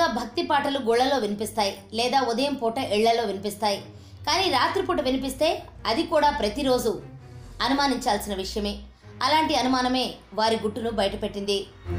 సాధారణంగా భక్తి పాటలు గుళ్ళలో వినిపిస్తాయి లేదా ఉదయం పూట ఇళ్లలో వినిపిస్తాయి కానీ రాత్రిపూట వినిపిస్తే అది కూడా ప్రతిరోజు అనుమానించాల్సిన విషయమే అలాంటి అనుమానమే వారి గుట్టును బయటపెట్టింది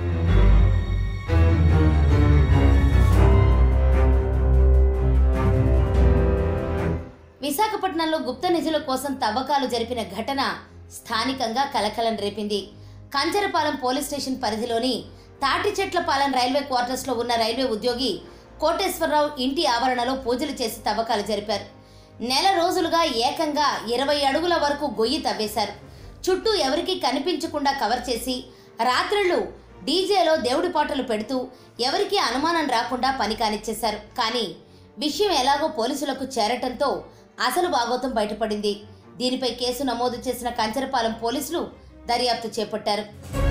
విశాఖపట్నంలో గుప్త నిధుల కోసం తవ్వకాలు జరిపిన ఘటన స్థానికంగా కలకలం రేపింది కంచరపాలెం పోలీస్ స్టేషన్ పరిధిలోని తాటి చెట్లపాలెం రైల్వే క్వార్టర్స్లో ఉన్న రైల్వే ఉద్యోగి కోటేశ్వరరావు ఇంటి ఆవరణలో పూజలు చేసి తవ్వకాలు జరిపారు నెల రోజులుగా ఏకంగా ఇరవై అడుగుల వరకు గొయ్యి తవ్వేశారు చుట్టూ ఎవరికీ కనిపించకుండా కవర్ చేసి రాత్రుళ్ళు డీజేలో దేవుడి పాటలు పెడుతూ ఎవరికీ అనుమానం రాకుండా పని కానిచ్చేశారు కానీ విషయం ఎలాగో పోలీసులకు చేరటంతో అసలు భాగోతం బయటపడింది దీనిపై కేసు నమోదు చేసిన కంచరపాలెం పోలీసులు దర్యాప్తు చేపట్టారు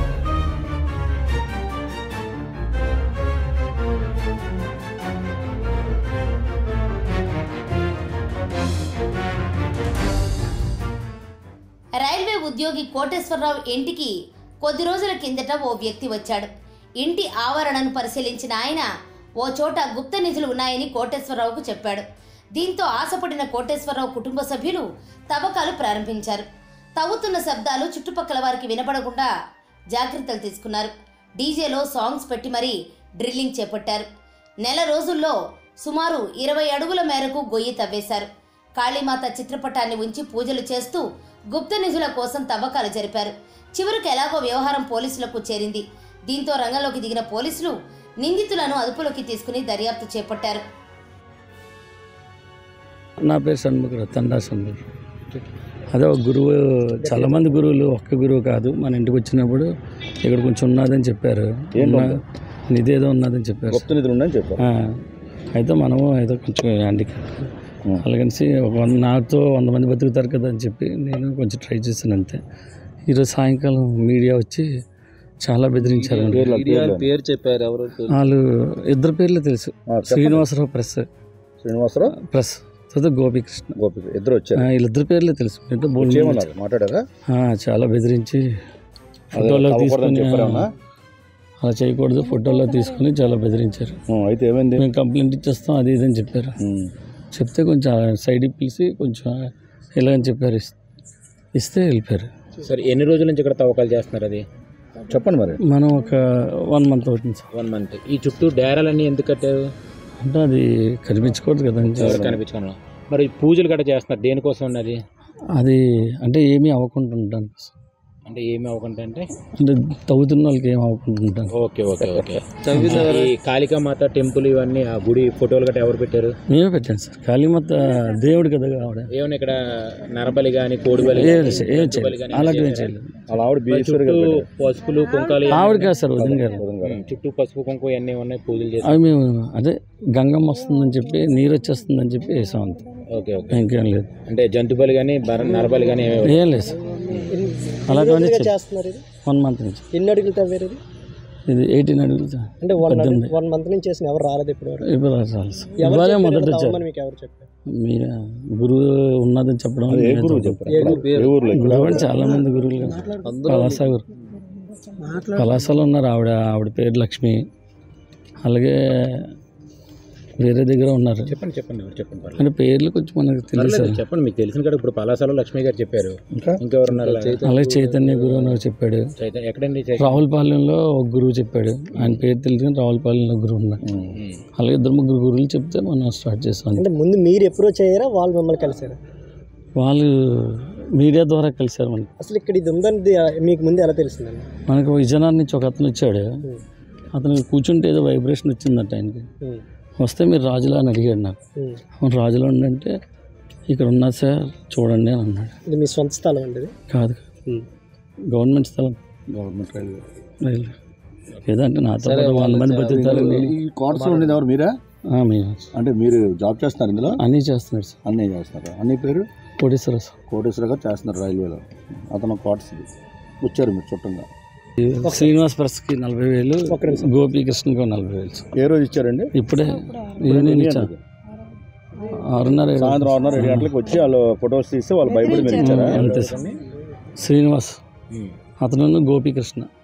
రైల్వే ఉద్యోగి కోటేశ్వరరావు ఇంటికి కొద్ది రోజుల కిందట ఓ వ్యక్తి వచ్చాడు ఇంటి ఆవరణను పరిశీలించిన ఆయన ఓ చోట గుప్త నిధులు ఉన్నాయని కోటేశ్వరరావుకు చెప్పాడు దీంతో ఆశపడిన కోటేశ్వరరావు కుటుంబ సభ్యులు తవ్వకాలు ప్రారంభించారు తవ్వుతున్న శబ్దాలు చుట్టుపక్కల వారికి వినపడకుండా జాగ్రత్తలు తీసుకున్నారు డీజేలో సాంగ్స్ పెట్టి మరీ డ్రిల్లింగ్ చేపట్టారు నెల రోజుల్లో సుమారు ఇరవై అడుగుల మేరకు గొయ్యి తవ్వేశారు కాళీమాత చిత్రపటాన్ని ఉంచి పూజలు చేస్తూ గుప్త నిధుల కోసం తవ్వకాలు జరిపారు చివరికి ఎలాగో వ్యవహారం పోలీసులకు చేరింది దీంతో రంగంలోకి దిగిన పోలీసులు నిందితులను అదుపులోకి తీసుకుని దర్యాప్తు చేపట్టారు నా పేరు షణ్ముఖరావు తండా షణ్ముఖ అదే ఒక గురువు చాలామంది గురువులు ఒక్క గురువు కాదు మన ఇంటికి వచ్చినప్పుడు ఇక్కడ కొంచెం ఉన్నదని చెప్పారు ఉన్న- నిధి ఏదో ఉన్నదని చెప్పారు గుప్త నిధులు ఉన్నాయని చెప్పారు ఆ, అయితే మనము ఏదో కొంచెం హ్యాండిక్ అలాగనిసి ఒక వంద నాతో వంద మంది బతుకుతారు కదా అని చెప్పి నేను కొంచెం ట్రై చేశాను అంతే ఈరోజు సాయంకాలం మీడియా వచ్చి చాలా బెదిరించారు పేరు చెప్పారు ఎవరు వాళ్ళు ఇద్దరు పేర్లు తెలుసు శ్రీనివాసరావు ప్రెస్ శ్రీనివాసరావు ప్రెస్ తర్వాత గోపీకృష్ణ గోపి ఇద్దరు వచ్చారు ఆ, వీళ్ళిద్దరు పేర్లే తెలుసు మిగతా బోల్డ్ ఏమన్నారు మాట్లాడారా ఆ, చాలా బెదిరించి అదే ఫోటోలో తవ్వకూడదని తీసుకొని చెప్పారేమన్నా? అలా చేయకూడదు ఫోటోలో తీసుకొని చాలా బెదిరించారు ఉం, అయితే ఏమైంది మేము కంప్లైంట్ ఇచ్చేస్తాం అది ఇది అని చెప్పారు ఉం. చెప్తే కొంచెం సైడ్ పిలిచి కొంచెం ఇలా అని చెప్పారు ఇస్- ఇస్తే వెళ్ళిపోయారు సరే ఎన్ని రోజుల నుంచి ఇక్కడ తవ్వకాలు చేస్తున్నారు అది చెప్పండి మరి మనం ఒక వన్ మంత్ అవుతుంది సార్ వన్ మంత్ ఈ చుట్టూ డేరాలన్నీ ఎందుకు కట్టారు అంటే అది కనిపించకూడదు కదా ఎవరు కనిపించకుండా మరి పూజలు గట్రా చేస్తున్నారు దేనికోసం ఉన్నది అది అంటే ఏమీ అవ్వకుండా ఉండడానికి కోసం. అంటే ఏమి అవ్వకుండా అంటే అంటే తవ్వుతున్న వాళ్ళకి ఏం అవ్వకుండా ఉండడానికి ఓకే ఓకే ఓకే ఈ కాళికామాత టెంపుల్ ఇవన్నీ ఆ గుడి ఫోటోలు గట్రా ఎవరు పెట్టారు మేమే పెట్టాను సార్ కాళీమాత దేవుడు కదా ఆవిడ ఏమైనా ఇక్కడ నరబలి కానీ కోడి బలి ఏం గానీ, చే- ఏం ఎద్దు బలి చేయలేదు గానీ అలాంటివి ఏం చేశారా? చేయలేదు అలా ఆవిడ బీశ్వరి చుట్టూ పసుపులు కుంకాలు ఆవిడ కాదు సార్ వదిన గారు ఉమ్, చుట్టూ పసుపు కుంకుమ ఇవన్నీ ఉన్నాయి పూజలు చేసి అవి మేము అదే గంగమ్మ వస్తుందని చెప్పి నీరు వచ్చేస్తుందని చెప్పి వేసాం అంతే ఓకే ఓకే ఇంకేం లేదు అంటే జంతు బలి కానీ నరబలి కానీ ఏమేమి ఏం లేదు సార్ అలాగే చేస్తున్నారు ఇది వన్ మంత్ నుంచి ఎన్ని అడుగులు తవ్వారు ఇది ఇది ఎయిటీన్ అడుగులు సార్ అంటే వన్ పద్దెనిమిది. వన్ మంత్ నుంచి చేసిన ఎవరు రాలేదు ఇప్పుడు వరకు ఇప్పుడు రాదు సార్ ఎవరు ఇవాళే చెప్పారు మొదట ఇక్కడ వచ్చారు తవ్వమని మీకు ఎవరు చెప్పారు మీ గురువు ఉన్నదని చెప్పడం ఏ నేనే గురువు చెప్పాను. చెప్పారు ఏ ఊర్లో గురువు అంటే చాలా మంది గురువులు కదా. కళాశ గురు కళాశాల ఉన్నారు ఆవిడ ఆవిడ పేరు లక్ష్మి అలాగే వేరే దగ్గర ఉన్నారు చెప్పండి చెప్పండి ఎవరు చెప్పండి పర్లేదు. అంటే పేర్లు కొంచెం మనకు తెలియదు పర్లేదు, చెప్పండి మీకు తెలిసిన కాడ ఇప్పుడు పలాసాలో లక్ష్మి గారు చెప్పారు ఇంకా ఇంకెవరున్నారు అలాగే చైతన్య గురువు అని ఒకరు చెప్పాడు చైతన్య ఎక్కడండి చైతన్య? రావులపాలెంలో ఒక గురువు చెప్పాడు ఆయన పేరు తెలియదు కానీ రావులపాలెంలో గురువు ఉన్నారు ఉమ్. అలాగే ఇద్దరు ముగ్గురు గురువులు చెప్తే మనం స్టార్ట్ చేస్తాం అంటే ముందు మీరు అప్రోచ్ అయ్యారా వాళ్ళు మిమ్మల్ని కలిసారా వాళ్ళు మీడియా ద్వారా కలిశారు మనకి అసలు ఇక్కడ ఇది ఉందని ది- మీకు ముందు ఎలా తెలిసిందండి మనకు విజయనగరం నుంచి ఒక అతను వచ్చాడు అతను కూర్చుంటే ఏదో వైబ్రేషన్ వచ్చిందంట ఆయనకి ఉమ్, వస్తే మీరు రాజులా అని అడిగాడు నాకు ఉమ్. అవును రాజులా ఉండంటే ఇక్కడ ఉన్నా సార్ చూడండి అని అన్నాడు ఇది మీ సొంత స్థలం అండి ఇది కాదు ఉమ్. గవర్నమెంట్ స్థలం గవర్నమెంట్ రైల్వే రైలు ఏదంటే నాతో పాటు వంద మంది బతుకుతారండి ఈ కోర్సులో ఉండేది ఎవరు మీరా ఆ, మేము అంటే మీరు జాబ్ చేస్తున్నారు ఇందులో అన్నీ చేస్తున్నాడు సార్ అన్నీ చేస్తున్నారు అన్ని పేరు కోటేశ్వర సార్ కోటేశ్వర గారు చేస్తున్నారు రైల్వేలో అతను క్వార్టర్స్ వచ్చారు మీరు చుట్టంగా శ్రీనివాస్ ప్రెస్కి నలభై వేలు గోపీకృష్ణకి నలభై వేలు సార్. ఏ రోజు ఇచ్చారండి ఇప్పుడే ఈవినింగ్ ఇచ్చాను ఆరున్నర ఏడు సాయంత్రం ఆరున్నర ఏడు గంటలకు వచ్చి వాళ్ళు ఫొటోస్ తీసి వాళ్ళు బైబిల్ మీరు ఇచ్చారా అంతే సార్ శ్రీనివాస్ ఉమ్. అతను గోపీకృష్ణ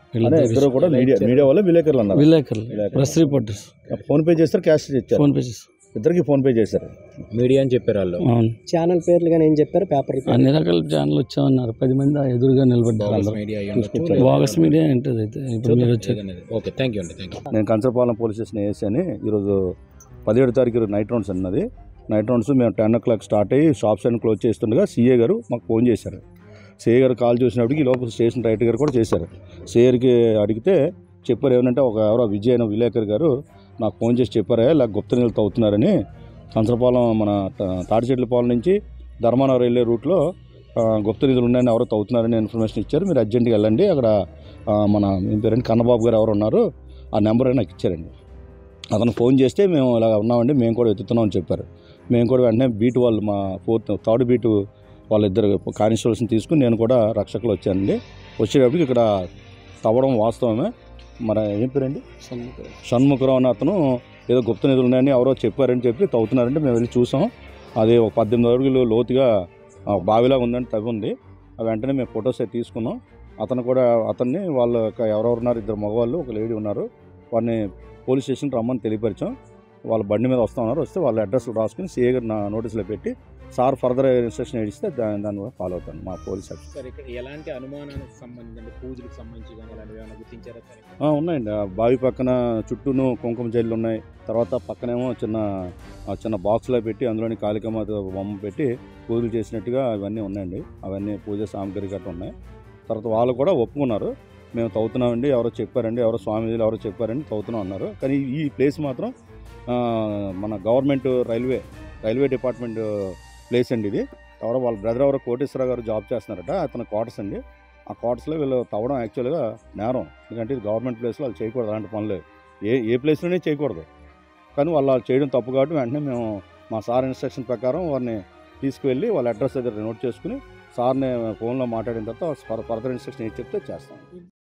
అదే వీళ్ళిద్దరు ఇద్దరు కూడా మీడియా మీడియా వల్ల విలేకరులు అన్నారు విలేకరులు ప్రెస్ రిపోర్టర్స్ ఫోన్ పే చేస్తారు క్యాష్ ఇచ్చారు ఫోన్ పేజెస్ ఇద్దరికి ఫోన్ పే చేశారు మీడియా అని చెప్పారు వాళ్ళు అవును ఛానల్ పేర్లు కానీ ఏం చెప్పారు పేపర్ అన్ని రకాల ఛానల్ వచ్చామన్నారు పది మంది ఎదురుగా నిలబడ్డారు అందరూ మీడియా బోగస్ మీడియా ఏంటది అయితే ఇప్పుడు మీరు వచ్చారు ఓకే థ్యాంక్ యూ అండి థ్యాంక్ యూ నేను కంచరపాలెం పోలీస్ స్టేషన్ వేసి అని ఈరోజు పదిహేడు తారీఖు నైట్ రౌండ్స్ అన్నది నైట్ రౌండ్స్ మేము టెన్ ఓ క్లాక్ స్టార్ట్ అయ్యి షాప్స్ అన్ని క్లోజ్ చేస్తుండగా సీఏ గారు మాకు ఫోన్ చేశారు సీఏ గారు కాల్ చేసినప్పటికి ఈ లోపల స్టేషన్ రైట్ గారు కూడా చేశారు సీఏకి అడిగితే చెప్పారు ఏమంటే ఒక ఎవరో విజయ్ అయిన విలేకర్ గారు నాకు ఫోన్ చేసి చెప్పారా ఇలా గుప్త నీళ్ళు తవ్వుతున్నారని కంచరపాలెం మన తా- తాడిచెట్లపాలెం నుంచి ధర్మానగర్ వెళ్ళే రూట్లో ఆ, గుప్త నిధులు ఉన్నాయని ఎవరో తవ్వుతున్నారని ఇన్ఫర్మేషన్ ఇచ్చారు మీరు అర్జెంట్గా వెళ్ళండి అక్కడ ఆ, మన మీ పేరండి కన్నబాబు గారు ఎవరు ఉన్నారు ఆ నెంబర్ నాకు ఇచ్చారండి అతను ఫోన్ చేస్తే మేము ఇలా ఉన్నామండి మేము కూడా ఎత్తుతున్నామని చెప్పారు మేము కూడా వెంటనే బీట్ వాళ్ళు మా ఫోర్త్ థర్డ్ బీట్ వాళ్ళిద్దరు కానిస్టేబుల్స్ని తీసుకుని నేను కూడా రక్షకులు వచ్చానండి వచ్చేటప్పటికి ఇక్కడ తవ్వడం వాస్తవమే మరి ఏం పేరండి షణ్ముఖరావు అనే అతను ఏదో గుప్త నిధులు ఉన్నాయని ఎవరో చెప్పారని చెప్పి తవ్వుతున్నారంటే మేము వెళ్ళి చూసాం అది ఒక పద్దెనిమిది అడుగులు లోతుగా ఆ, బావిలా ఉందని తవ్వి ఉంది ఆ వెంటనే మేము ఫొటోస్ అయితే తీసుకున్నాం అతను కూడా అతన్ని వాళ్ళ యొక్క ఎవరెవరు ఉన్నారు ఇద్దరు మగవాళ్ళు ఒక లేడీ ఉన్నారు వారిని పోలీస్ స్టేషన్ రమ్మని తెలియపరిచాం వాళ్ళ బండి మీద వస్తా ఉన్నారు వస్తే వాళ్ళ అడ్రస్లు రాసుకుని సీఏ గారు నా నోటీసులో పెట్టి సార్ ఫర్దర్ ఇన్స్ట్రక్షన్ ఇస్తే దాని దాన్ని కూడా ఫాలో అవుతాను మా పోలీస్ ఆఫీసర్ సార్ ఇక్కడ ఎలాంటి అనుమానానికి సంబంధించి అంటే పూజలకు సంబంధించి కానీ అలాంటివి ఏమైనా గుర్తించారా సార్ ఇక్కడ? ఆ, ఉన్నాయండి ఆ బావి పక్కన చుట్టూను కుంకుమ జల్లు ఉన్నాయి తర్వాత పక్కనేమో చిన్న ఆ చిన్న బాక్స్లో పెట్టి అందులోని కాళికమ్మ బొమ్మ పెట్టి పూజలు చేసినట్టుగా అవన్నీ ఉన్నాయండి అవన్నీ పూజ సామగ్రి గట్రా ఉన్నాయి తర్వాత వాళ్ళు కూడా ఒప్పుకున్నారు మేము తవ్వుతున్నామండి ఎవరో చెప్పారండి ఎవరో స్వామీజీలు ఎవరో చెప్పారండి తవ్వుతున్నాం అన్నారు కానీ ఈ ప్లేస్ మాత్రం ఆ, మన government railway railway department place అండి ఇది ఎవరో వాళ్ళ బ్రదర్ ఎవరో కోటేశ్వరరావు గారు జాబ్ చేస్తున్నారట అతను క్వార్టర్స్ అండి ఆ క్వార్టర్స్లో వీళ్ళు తవ్వడం యాక్చువల్గా నేరం ఎందుకంటే ఇది గవర్నమెంట్ ప్లేస్లో వాళ్ళు చేయకూడదు అలాంటి పనులు ఏ ఏ ప్లేస్లోనే చేయకూడదు కానీ వాళ్ళు వాళ్ళు చేయడం తప్పు కాబట్టి వెంటనే మేము మా సార్ ఇన్స్ట్రక్షన్ ప్రకారం వారిని తీసుకువెళ్ళి వాళ్ళ అడ్రస్ దగ్గర నోట్ చేసుకుని సార్ని ఫోన్లో మాట్లాడిన తర్వాత ఫర్దర్ ఇన్స్ట్రక్షన్ ఏది చెప్తే చేస్తాం